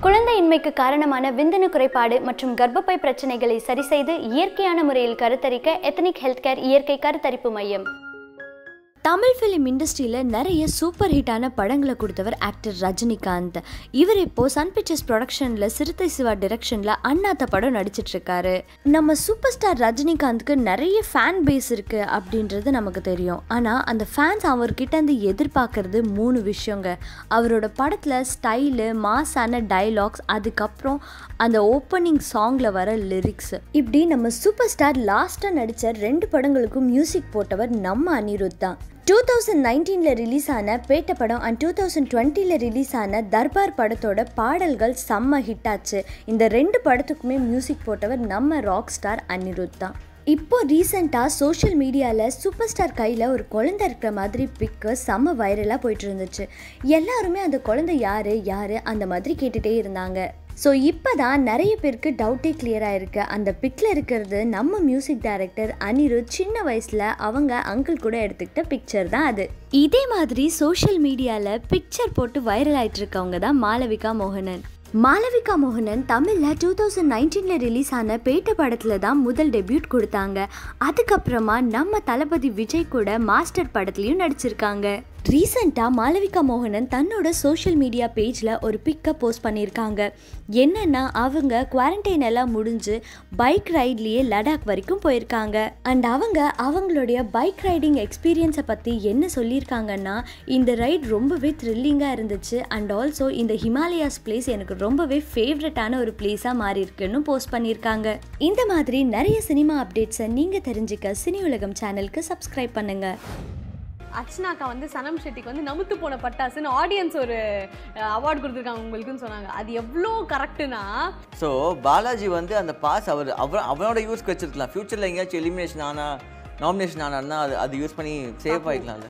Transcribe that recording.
குழந்தையின்மைக்கு காரணமான விந்தணு குறைபாடு மற்றும் கர்ப்பப்பை பிரச்சனைகளை சரிசெய்து இயற்கையான முறையில் கருத்தரிக்க எத்தனிக் ஹெல்த் கேர் இயற்கை கருத்தரிப்பு மையம் தமிழ் ஃபிலிம் இண்டஸ்ட்ரியில் நிறைய சூப்பர் ஹிட்டான படங்களை கொடுத்தவர் ஆக்டர் ரஜினிகாந்த் இவர் இப்போ சன் பிக்சர்ஸ் ப்ரொடக்ஷனில் சிறுத்தை சிவா டிரெக்ஷனில் அண்ணாத்த படம் நடிச்சிட்டு இருக்காரு நம்ம சூப்பர் ஸ்டார் ரஜினிகாந்த்க்கு நிறைய ஃபேன் பேஸ் இருக்கு அப்படின்றது நமக்கு தெரியும் ஆனால் அந்த ஃபேன்ஸ் அவர்கிட்ட இருந்து எதிர்பார்க்கறது மூணு விஷயங்க அவரோட படத்தில் ஸ்டைலு மாஸான டைலாக்ஸ் அதுக்கப்புறம் அந்த ஓப்பனிங் சாங்கில் வர லிரிக்ஸ் இப்படி நம்ம சூப்பர் ஸ்டார் லாஸ்ட்டாக நடித்த ரெண்டு படங்களுக்கும் மியூசிக் போட்டவர் நம்ம அனிருத் தான் டூ தௌசண்ட் நைன்டீனில் ரிலீஸ் ஆன பேட்ட படம் அண்ட் டூ தௌசண்ட் டுவெண்ட்டியில் ரிலீஸ் ஆன தர்பார் படத்தோட பாடல்கள் செம்ம ஹிட் ஆச்சு இந்த ரெண்டு படத்துக்குமே மியூசிக் போட்டவர் நம்ம ராக் ஸ்டார் அனிருத் தான் இப்போ ரீசெண்டாக சோஷியல் மீடியாவில் சூப்பர் ஸ்டார் கையில் ஒரு குழந்தை இருக்கிற மாதிரி பிக்கு செம்ம வைரலாக போயிட்டு இருந்துச்சு எல்லாருமே அந்த குழந்தை யார் யார் அந்த மாதிரி கேட்டுகிட்டே இருந்தாங்க ஸோ இப்போ தான் நிறைய பேருக்கு டவுட்டே கிளியர் ஆயிருக்கு அந்த பிக்கில் இருக்கிறது நம்ம மியூசிக் டைரக்டர் அனிருத் சின்ன வயசில் அவங்க அங்கிள் கூட எடுத்துக்கிட்ட பிக்சர் தான் அது இதே மாதிரி சோஷியல் மீடியாவில் பிக்சர் போட்டு வைரல் ஆயிட்டு இருக்கவங்க தான் மாளவிகா மோகனன் மாளவிகா மோகனன் தமிழில் டூ தௌசண்ட் நைன்டீனில் ரிலீஸ் ஆன பேட்ட படத்தில் தான் முதல் டெபியூட் கொடுத்தாங்க அதுக்கப்புறமா நம்ம தளபதி விஜய் கூட மாஸ்டர் படத்துலையும் நடிச்சிருக்காங்க ரீசெண்டாக மாளவிகா மோகனன் தன்னோட சோஷியல் மீடியா பேஜில் ஒரு பிக்கை போஸ்ட் பண்ணியிருக்காங்க என்னன்னா அவங்க குவாரண்டைன் எல்லாம் முடிஞ்சு பைக் ரைட்லேயே லடாக் வரைக்கும் போயிருக்காங்க அண்ட் அவங்க அவங்களுடைய பைக் ரைடிங் எக்ஸ்பீரியன்ஸை பற்றி என்ன சொல்லியிருக்காங்கன்னா இந்த ரைட் ரொம்பவே த்ரில்லிங்காக இருந்துச்சு அண்ட் ஆல்சோ இந்த ஹிமாலயாஸ் பிளேஸ் எனக்கு ரொம்பவே ஃபேவரட்டான ஒரு பிளேஸாக மாறி இருக்குன்னு போஸ்ட் பண்ணியிருக்காங்க இந்த மாதிரி நிறைய சினிமா அப்டேட்ஸை நீங்கள் தெரிஞ்சுக்க சினி உலகம் சேனலுக்கு சப்ஸ்கிரைப் பண்ணுங்கள் அர்ச்சனாக்கா வந்து சனம் ஷெட்டிக்கு வந்து நமுத்து போன பட்டாசுன்னு ஆடியன்ஸ் ஒரு அவார்டு கொடுத்துருக்காங்க உங்களுக்குன்னு சொன்னாங்க அது எவ்வளோ கரெக்டுனா ஸோ பாலாஜி வந்து அந்த பாஸ் அவர் அவர் அவனோட யூஸ்க்கு வச்சிருக்கலாம் ஃபியூச்சரில் எங்கேயாச்சும் எலிமினேஷன் ஆனால் நாமினேஷன் ஆனார்னா அது அது யூஸ் பண்ணி சேவ் ஆகிக்கலாம்ல